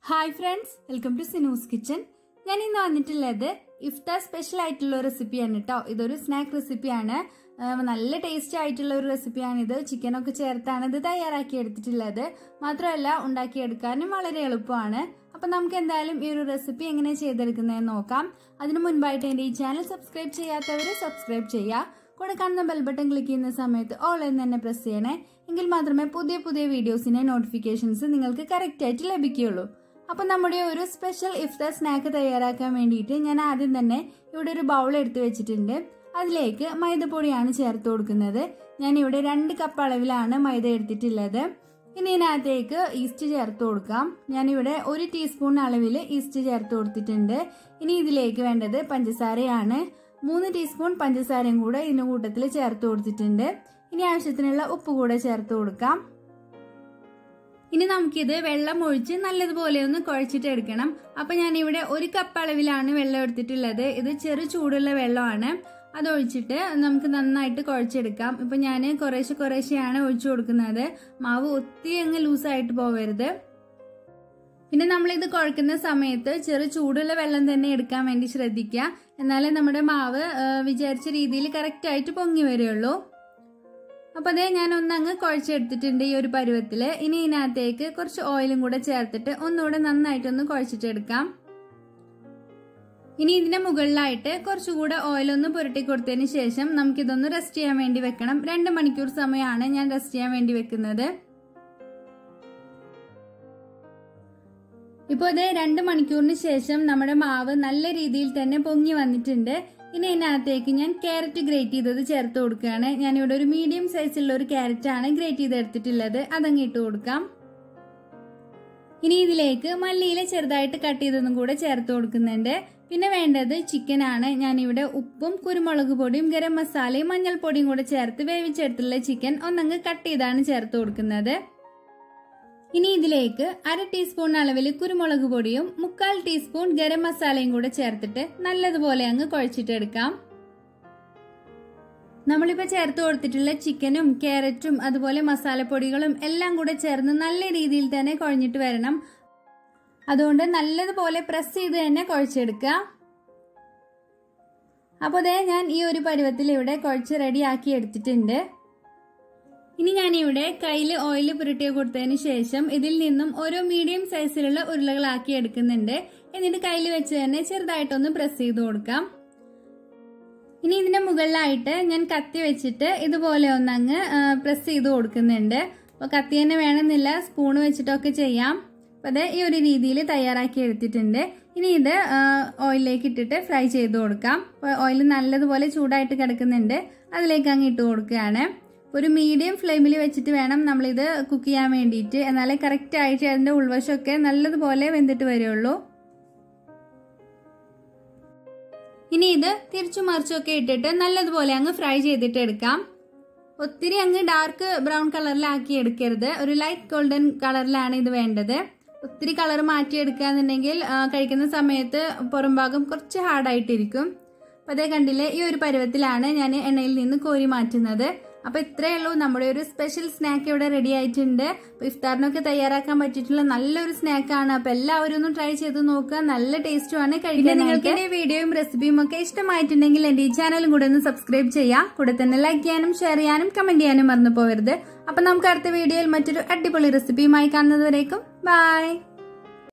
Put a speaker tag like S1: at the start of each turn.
S1: hi friends welcome to Sinu's kitchen ഞാൻ ഇന്ന് വന്നിട്ടുള്ളത് ഇഫ്താർ സ്പെഷ്യൽ ആയിട്ടുള്ള ഒരു റെസിപ്പിയാണ് കേട്ടോ ഇതൊരു സ്നാക്ക് റെസിപ്പിയാണ് ആഹ് നല്ല ടേസ്റ്റ് ആയിട്ടുള്ള ഒരു റെസിപ്പിയാണിത് ചിക്കനൊക്കെ ചേർത്താണ് ഇത് തയ്യാറാക്കി എടുത്തിട്ടുള്ളത് മാത്രമല്ല ഉണ്ടാക്കിയെടുക്കാനും വളരെ എളുപ്പമാണ് അപ്പം നമുക്ക് എന്തായാലും ഈ ഒരു റെസിപ്പി എങ്ങനെ ചെയ്തെടുക്കുന്നതെന്ന് നോക്കാം അതിനു മുൻപായിട്ട് എൻ്റെ ഈ ചാനൽ സബ്സ്ക്രൈബ് ചെയ്യാത്തവർ സബ്സ്ക്രൈബ് ചെയ്യുക കൂടെ കാണുന്ന ബെൽ ബട്ടൺ ക്ലിക്ക് ചെയ്യുന്ന സമയത്ത് ഓൾ എന്ന് തന്നെ പ്രസ് ചെയ്യണേ എങ്കിൽ മാത്രമേ പുതിയ പുതിയ വീഡിയോസിന്റെ നോട്ടിഫിക്കേഷൻസ് നിങ്ങൾക്ക് കറക്റ്റ് ആയിട്ട് ലഭിക്കുകയുള്ളൂ അപ്പം നമ്മുടെ ഒരു സ്പെഷ്യൽ ഇഫ്താർ സ്നാക്ക് തയ്യാറാക്കാൻ വേണ്ടിയിട്ട് ഞാൻ ആദ്യം തന്നെ ഇവിടെ ഒരു ബൗൾ എടുത്ത് വെച്ചിട്ടുണ്ട് അതിലേക്ക് മൈദപ്പൊടിയാണ് ചേർത്ത് കൊടുക്കുന്നത് ഞാൻ ഇവിടെ രണ്ട് കപ്പ് അളവിലാണ് മൈദ എടുത്തിട്ടുള്ളത് ഇനി ഇതിനകത്തേക്ക് ഈസ്റ്റ് ചേർത്ത് കൊടുക്കാം ഞാനിവിടെ ഒരു ടീസ്പൂൺ അളവിൽ ഈസ്റ്റ് ചേർത്ത് കൊടുത്തിട്ടുണ്ട് ഇനി ഇതിലേക്ക് വേണ്ടത് പഞ്ചസാരയാണ് മൂന്ന് ടീസ്പൂൺ പഞ്ചസാരയും കൂടെ ഇതിന്റെ കൂട്ടത്തിൽ ചേർത്ത് കൊടുത്തിട്ടുണ്ട് ഇനി ആവശ്യത്തിനുള്ള ഉപ്പ് കൂടെ ചേർത്ത് കൊടുക്കാം ഇനി നമുക്കിത് വെള്ളം ഒഴിച്ച് നല്ലതുപോലെ ഒന്ന് കുഴച്ചിട്ട് എടുക്കണം അപ്പൊ ഞാൻ ഇവിടെ ഒരു കപ്പ് അളവിലാണ് വെള്ളം എടുത്തിട്ടുള്ളത് ഇത് ചെറു ചൂടുള്ള വെള്ളമാണ് അത് ഒഴിച്ചിട്ട് നമുക്ക് നന്നായിട്ട് കുഴച്ചെടുക്കാം ഇപ്പൊ ഞാൻ കുറേശ്ശെ കുറേശ്ശെയാണ് ഒഴിച്ചു കൊടുക്കുന്നത് മാവ് ഒത്തിരി അങ്ങ് ലൂസായിട്ട് പോവരുത് പിന്നെ നമ്മൾ ഇത് കുഴക്കുന്ന സമയത്ത് ചെറു ചൂടുള്ള വെള്ളം തന്നെ എടുക്കാൻ വേണ്ടി ശ്രദ്ധിക്കുക എന്നാലേ നമ്മുടെ മാവ് വിചാരിച്ച രീതിയിൽ കറക്റ്റ് ആയിട്ട് പൊങ്ങി വരികയുള്ളൂ അപ്പോൾ അതേ ഞാൻ ഒന്നങ്ങ് കുഴച്ചെടുത്തിട്ടുണ്ട് ഈ ഒരു പരുവത്തിൽ ഇനി ഇതിനകത്തേക്ക് കുറച്ച് ഓയിലും കൂടെ ചേർത്തിട്ട് ഒന്നുകൂടെ നന്നായിട്ടൊന്ന് കുഴച്ചിട്ടെടുക്കാം ഇനി ഇതിന്റെ മുകളിലായിട്ട് കുറച്ചുകൂടെ ഓയിലൊന്ന് പുരട്ടി കൊടുത്തതിന് ശേഷം നമുക്കിതൊന്ന് റെസ്റ്റ് ചെയ്യാൻ വേണ്ടി വെക്കണം രണ്ട് മണിക്കൂർ സമയമാണ് ഞാൻ റെസ്റ്റ് ചെയ്യാൻ വേണ്ടി വെക്കുന്നത് ഇപ്പോൾ ഇത് രണ്ട് മണിക്കൂറിന് ശേഷം നമ്മുടെ മാവ് നല്ല രീതിയിൽ തന്നെ പൊങ്ങി വന്നിട്ടുണ്ട് ഇനി ഇതിനകത്തേക്ക് ഞാൻ ക്യാരറ്റ് ഗ്രേറ്റ് ചെയ്തത് ചേർത്ത് കൊടുക്കുകയാണ് ഞാനിവിടെ ഒരു മീഡിയം സൈസുള്ള ഒരു ക്യാരറ്റ് ആണ് ഗ്രേറ്റ് ചെയ്ത് എടുത്തിട്ടുള്ളത് അതങ്ങ് ഇട്ട് കൊടുക്കാം ഇനി ഇതിലേക്ക് മല്ലിയില ചെറുതായിട്ട് കട്ട് ചെയ്തതും കൂടെ ചേർത്ത് കൊടുക്കുന്നുണ്ട് പിന്നെ വേണ്ടത് ചിക്കൻ ആണ് ഞാനിവിടെ ഉപ്പും കുരുമുളക് പൊടിയും ഗരം മസാലയും മഞ്ഞൾപ്പൊടിയും കൂടെ ചേർത്ത് വേവിച്ചെടുത്തുള്ള ചിക്കൻ ഒന്നങ്ങ് കട്ട് ചെയ്താണ് ചേർത്ത് കൊടുക്കുന്നത് ഇനി ഇതിലേക്ക് അര ടീസ്പൂൺ അളവിൽ കുരുമുളക് പൊടിയും മുക്കാൽ ടീസ്പൂൺ ഗരം മസാലയും കൂടെ ചേർത്തിട്ട് നല്ലതുപോലെ അങ്ങ് കുഴച്ചിട്ടെടുക്കാം നമ്മളിപ്പോൾ ചേർത്ത് കൊടുത്തിട്ടുള്ള ചിക്കനും ക്യാരറ്റും അതുപോലെ മസാലപ്പൊടികളും എല്ലാം കൂടെ ചേർന്ന് നല്ല രീതിയിൽ തന്നെ കുഴഞ്ഞിട്ട് വരണം അതുകൊണ്ട് നല്ലതുപോലെ പ്രസ് ചെയ്ത് തന്നെ കുഴച്ചെടുക്കുക അപ്പോൾ അതേ ഞാൻ ഈ ഒരു പരുവത്തിൽ ഇവിടെ കുഴച്ച് റെഡിയാക്കി എടുത്തിട്ടുണ്ട് ഇനി ഞാനിവിടെ കയ്യിൽ ഓയിൽ പുരട്ടി കൊടുത്തതിന് ശേഷം ഇതിൽ നിന്നും ഓരോ മീഡിയം സൈസിലുള്ള ഉരുളകളാക്കി എടുക്കുന്നുണ്ട് എന്നിട്ട് കയ്യിൽ വെച്ച് തന്നെ ചെറുതായിട്ടൊന്ന് പ്രസ് ചെയ്ത് കൊടുക്കാം ഇനി ഇതിന്റെ മുകളിലായിട്ട് ഞാൻ കത്തി വെച്ചിട്ട് ഇതുപോലെ ഒന്നങ്ങ് പ്രസ് ചെയ്ത് കൊടുക്കുന്നുണ്ട് അപ്പോൾ കത്തി തന്നെ വേണമെന്നില്ല സ്പൂൺ വെച്ചിട്ടൊക്കെ ചെയ്യാം അപ്പോൾ അത് ഈ ഒരു രീതിയിൽ തയ്യാറാക്കി എടുത്തിട്ടുണ്ട് ഇനി ഇത് ഓയിലിലേക്ക് ഇട്ടിട്ട് ഫ്രൈ ചെയ്ത് കൊടുക്കാം ഓയിൽ നല്ലതുപോലെ ചൂടായിട്ട് കിടക്കുന്നുണ്ട് അതിലേക്ക് അങ്ങ് ഇട്ട് കൊടുക്കുകയാണ് ഒരു മീഡിയം ഫ്ലെയിമിൽ വെച്ചിട്ട് വേണം നമ്മളിത് കുക്ക് ചെയ്യാൻ വേണ്ടിയിട്ട് എന്നാലേ കറക്റ്റ് ആയിട്ട് അതിൻ്റെ ഉൾവശമൊക്കെ നല്ലതുപോലെ വെന്തിട്ട് വരുള്ളൂ ഇനി ഇത് തിരിച്ചു മറിച്ചൊക്കെ ഇട്ടിട്ട് നല്ലതുപോലെ അങ്ങ് ഫ്രൈ ചെയ്തിട്ട് എടുക്കാം ഒത്തിരി അങ്ങ് ഡാർക്ക് ബ്രൗൺ കളറിലാക്കി എടുക്കരുത് ഒരു ലൈറ്റ് ഗോൾഡൻ കളറിലാണ് ഇത് വേണ്ടത് ഒത്തിരി കളർ മാറ്റിയെടുക്കുകയെന്നുണ്ടെങ്കിൽ കഴിക്കുന്ന സമയത്ത് പുറം ഭാഗം കുറച്ച് ഹാർഡായിട്ടിരിക്കും അപ്പോൾ അതേ കണ്ടില്ലേ ഈ ഒരു പരുവത്തിലാണ് ഞാൻ എണ്ണയിൽ നിന്ന് കോരി മാറ്റുന്നത് അപ്പോൾ ഇത്രയേ ഉള്ളൂ നമ്മുടെ ഒരു സ്പെഷ്യൽ സ്നാക്ക് ഇവിടെ റെഡി ആയിട്ടുണ്ട് അപ്പോൾ ഇഫ്താറിനൊക്കെ തയ്യാറാക്കാൻ പറ്റിയിട്ടുള്ള നല്ലൊരു സ്നാക്കാണ് അപ്പോൾ എല്ലാവരും ഒന്ന് ട്രൈ ചെയ്ത് നോക്കുക നല്ല ടേസ്റ്റുമാണ് കഴിക്കാൻ നിങ്ങൾക്ക് എൻ്റെ വീഡിയോയും റെസിപ്പിയും ഒക്കെ ഇഷ്ടമായിട്ടുണ്ടെങ്കിൽ എൻ്റെ ഈ ചാനലും കൂടെ ഒന്ന് സബ്സ്ക്രൈബ് ചെയ്യാം കൂടെ തന്നെ ലൈക്ക് ചെയ്യാനും ഷെയർ ചെയ്യാനും കമന്റ് ചെയ്യാനും മറന്നു പോകരുത് അപ്പോൾ നമുക്ക് അടുത്ത വീഡിയോയിൽ മറ്റൊരു അടിപൊളി റെസിപ്പിയുമായി കാണുന്നതുവരേക്കും ബൈ